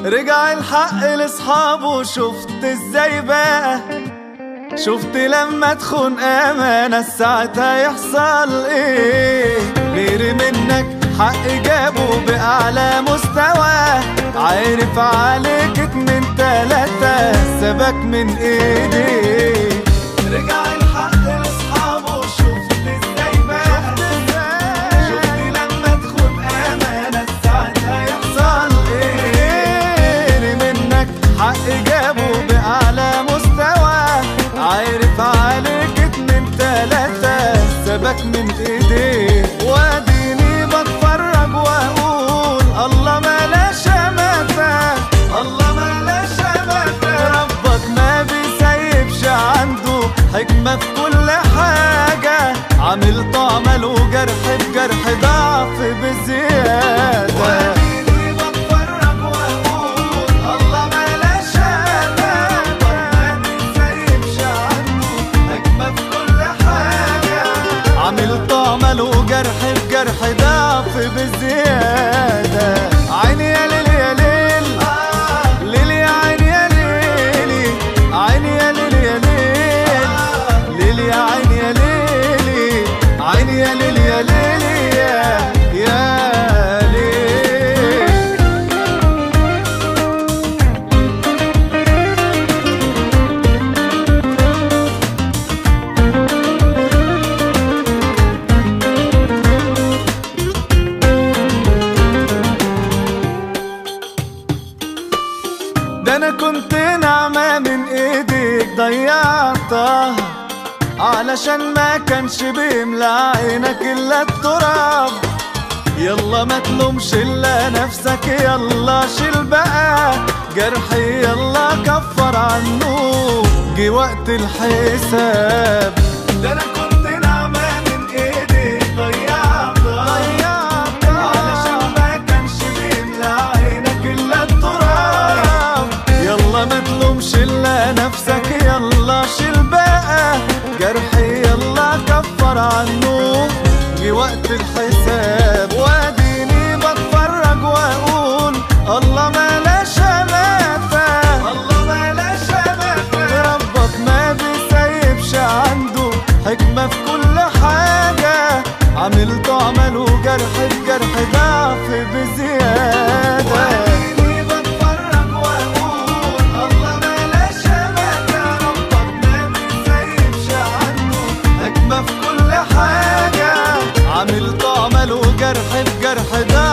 رجع الحق لاصحابه شفت ازاي بقى شفت لما تخون امانه ساعتها يحصل ايه غير منك حق جابه باعلى مستوى عارف عليك اتنين تلاته سبك من ايديه رجع الحق لاصحابه شفت ازاي بقى شفت لما تخون امانه ساعتها يحصل ايه منك حق جابه باعلى مستوى عارف عليك اتنين تلاته سبك من ايديه واديني بتفرج واقول الله ما شماتة الله ما شماتة ربك ما بيسيبش عنده حكمة في كل حاجة عامل طعمل وجرح بجرح ضعف بزيادة واديني بتفرج واقول الله ما شماتة ما بيسيبش عنده حكمة في كل حاجة عامل طعمل وجرح بجرح ضعف بزيادة عيني يا ليل يا ليل ليل يا عيني يا ليلي عيني يا ليل يا ليل ليل يا عيني يا ليلي عيني يا ليل يا ليلي يا يا ليل ده انا كنت نعمة من ايديك ضيعتها علشان ما كانش بيملى عينك الا التراب يلا ما تلومش الا نفسك يلا شيل بقى جرحي يلا كفر عنه جه وقت الحساب ده انا كنت نعمة من ايديك ضيعتها علشان ما كانش بيملى عينك الا التراب يلا ما تلومش الا نفسك يلا شيل بقى جرحي يلا كفر عنه جه وقت الحساب واديني بتفرج واقول الله ما لا شماتة الله ما لا شماتة ربك ما بيسيبش عنده حكمة في كل حاجة عامل طعمل وجرح بجرح ضعف بزيادة واديني بتفرج واقول الله ما لا شماتة ربك ما بيسيبش عنده حكمة في كل حاجة عامل طعمل وجرح بجرح ضعف